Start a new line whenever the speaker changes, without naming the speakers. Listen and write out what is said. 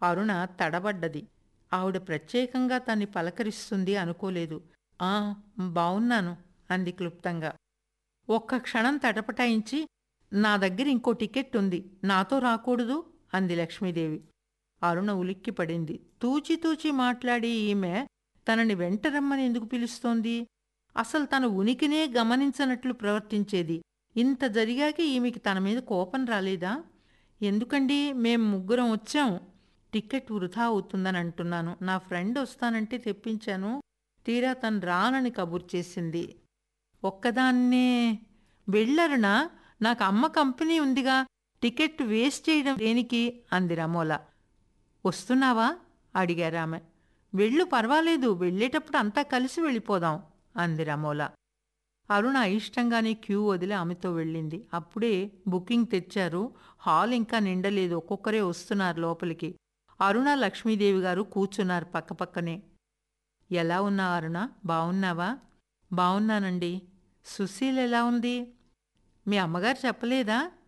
అరుణ తడబడ్డది ఆవిడ ప్రత్యేకంగా తన్ని పలకరిస్తుంది అనుకోలేదు ఆ బావున్నాను అంది క్లుప్తంగా ఒక్క క్షణం తటపటాయించి నా దగ్గర ఇంకో టికెట్ ఉంది నాతో రాకూడదు అంది లక్ష్మీదేవి అరుణ ఉలిక్కి పడింది తూచి తూచి మాట్లాడి ఈమె తనని వెంట రమ్మని ఎందుకు పిలుస్తోంది అసలు తన ఉనికినే గమనించనట్లు ప్రవర్తించేది ఇంత జరిగాక ఈమెకి తన మీద కోపం రాలేదా ఎందుకండి మేం ముగ్గురం వచ్చాం టికెట్ వృధా అవుతుందని అంటున్నాను నా ఫ్రెండ్ వస్తానంటే తెప్పించాను తీరా తను రానని కబుర్ చేసింది ఒక్కదాన్నే వెళ్ళరునా నాకు అమ్మ కంపెనీ ఉందిగా టికెట్ వేస్ట్ చేయడం దేనికి అంది రమోల వస్తున్నావా అడిగారామె వెళ్ళు పర్వాలేదు వెళ్ళేటప్పుడు అంతా కలిసి వెళ్ళిపోదాం అంది రమోల అరుణ అయిష్టంగానే క్యూ వదిలి ఆమెతో వెళ్ళింది అప్పుడే బుకింగ్ తెచ్చారు హాల్ ఇంకా నిండలేదు ఒక్కొక్కరే వస్తున్నారు లోపలికి అరుణ లక్ష్మీదేవి గారు కూర్చున్నారు పక్కపక్కనే ఎలా ఉన్నా అరుణ బావున్నావా బావున్నానండి సుశీల్ ఎలా ఉంది మీ అమ్మగారు చెప్పలేదా